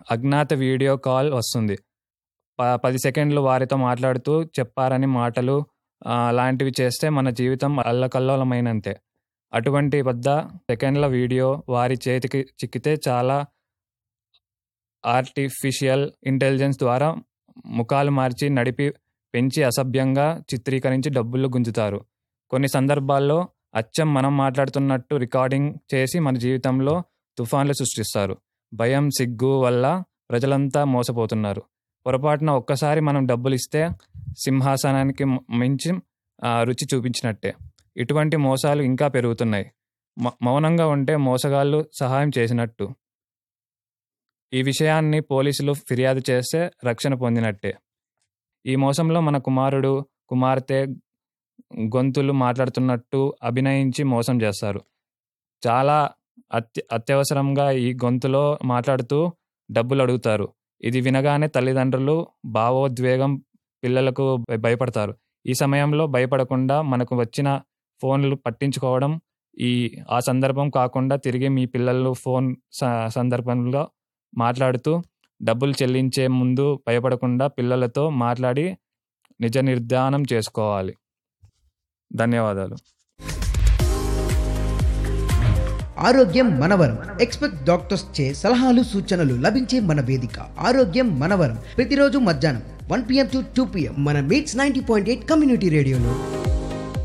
అజ్ఞాత video call వస్తుంది ప పది సెకండ్లు వారితో మాట్లాడుతూ చెప్పారని మాటలు ఆ, అలాంటివి చేస్తే మన జీవితం అల్లకల్లోలమైనంతే అటువంటి వద్ద సెకండ్ల వీడియో వారి చేతికి చిక్కితే చాలా ఆర్టిఫిషియల్ ఇంటెలిజెన్స్ ద్వారా ముఖాలు మార్చి నడిపి పెంచి అసభ్యంగా చిత్రీకరించి డబ్బులు గుంజుతారు కొన్ని సందర్భాల్లో అచ్చం మనం మాట్లాడుతున్నట్టు రికార్డింగ్ చేసి మన జీవితంలో తుఫాన్లు సృష్టిస్తారు భయం సిగ్గు వల్ల ప్రజలంతా మోసపోతున్నారు పొరపాటున ఒక్కసారి మనం డబ్బులు ఇస్తే సింహాసనానికి మ- మించి ఆ, రుచి చూపించినట్టే ఇటువంటి మోసాలు ఇంకా పెరుగుతున్నాయి మ- మౌనంగా ఉంటే మోసగాళ్ళు సహాయం చేసినట్టు ఈ విషయాన్ని పోలీసులు ఫిర్యాదు చేస్తే రక్షణ పొందినట్టే ఈ మోసంలో మన కుమారుడు కుమార్తె గొంతులు మాట్లాడుతున్నట్టు అభినయించి మోసం చేస్తారు చాలా అత్య అత్యవసరంగా ఈ గొంతులో మాట్లాడుతూ డబ్బులు అడుగుతారు ఇది వినగానే తల్లిదండ్రులు భావోద్వేగం పిల్లలకు భయ- భయపడతారు ఈ సమయంలో భయపడకుండా మనకు వచ్చిన ఫోన్లు పట్టించుకోవడం ఈ ఆ సందర్భం కాకుండా తిరిగి మీ పిల్లలు ఫోన్ స- సందర్భంలో మాట్లాడుతూ డబ్బులు చెల్లించే ముందు భయపడకుండా పిల్లలతో మాట్లాడి నిజ నిర్ధానం చేసుకోవాలి ధన్యవాదాలు ఆరోగ్యం మనవరం ఎక్స్పెక్ట్ డాక్టర్స్ చే సలహాలు సూచనలు లభించే మన వేదిక ఆరోగ్యం మనవరం ప్రతిరోజు మధ్యాహ్నం one PM to two PM మన meets ninety point eight community రేడియోలో